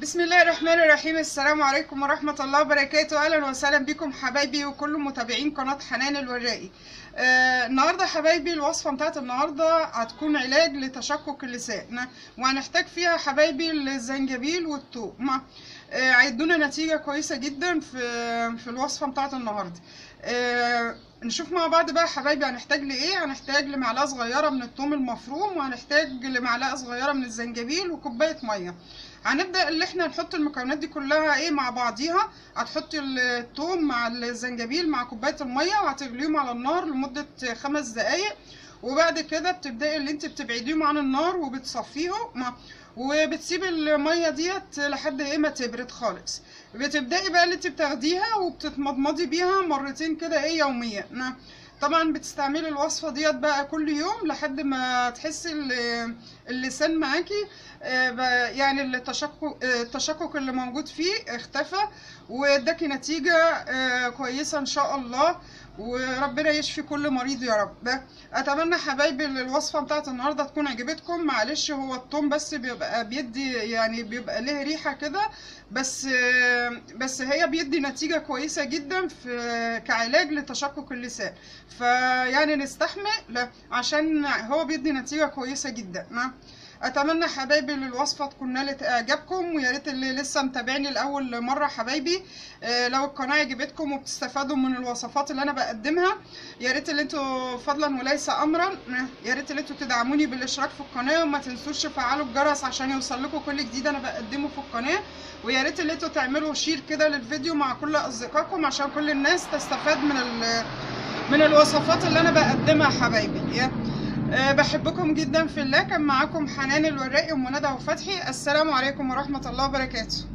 بسم الله الرحمن الرحيم السلام عليكم ورحمة الله وبركاته أهلا وسهلا بكم حبايبي وكل متابعين قناة حنان الورائي آه النهاردة حبايبي الوصفة بتاعت النهاردة هتكون علاج لتشقق اللسان وهنحتاج فيها حبايبي الزنجبيل والثوم آه هيدونا نتيجة كويسة جدا في في الوصفة بتاعت النهاردة آه نشوف مع بعض بقى حبايبي هنحتاج لايه هنحتاج لمعلقه صغيره من الثوم المفروم وهنحتاج لمعلقه صغيره من الزنجبيل وكوبايه ميه هنبدا اللي احنا نحط المكونات دي كلها ايه مع بعضيها هتحطي الثوم مع الزنجبيل مع كوبايه الميه وهتغليهم على النار لمده خمس دقايق وبعد كده بتبداي اللي انت بتبعديهم عن النار وبتصفيهم وبتسيبي الميه ديت لحد ايه ما تبرد خالص بتبداي بقى اللي انت بتاخديها وبتتمضمضي بيها مرتين كده ايه يوميا طبعا بتستعملي الوصفه ديت بقى كل يوم لحد ما تحسي اللسان معاكي يعني التشقق التشقق اللي موجود فيه اختفى واداكي نتيجه كويسه ان شاء الله وربنا يشفي كل مريض يا رب اتمنى حبايبي الوصفه بتاعت النهارده تكون عجبتكم معلش هو الثوم بس بيبقى بيدي يعني بيبقى له ريحه كده بس بس هي بيدي نتيجه كويسه جدا في كعلاج لتشقق اللسان فيعني نستحمل عشان هو بيدي نتيجه كويسه جدا اتمنى حبايبي الوصفه تكون نالت اعجابكم ويا ريت اللي لسه متابعني لاول مره حبايبي لو القناه عجبتكم وبتستفادوا من الوصفات اللي انا بقدمها يا ريت اللي انتوا فضلا وليس امرا يا ريت اللي انتوا تدعموني بالاشتراك في القناه وما تنسوش تفعلوا الجرس عشان يوصل لكم كل جديد انا بقدمه في القناه ويا ريت اللي انتوا تعملوا شير كده للفيديو مع كل اصدقائكم عشان كل الناس تستفاد من من الوصفات اللي انا بقدمها حبايبي أه بحبكم جدا في الله كان معاكم حنان الورائي ومنى وفتحي السلام عليكم ورحمه الله وبركاته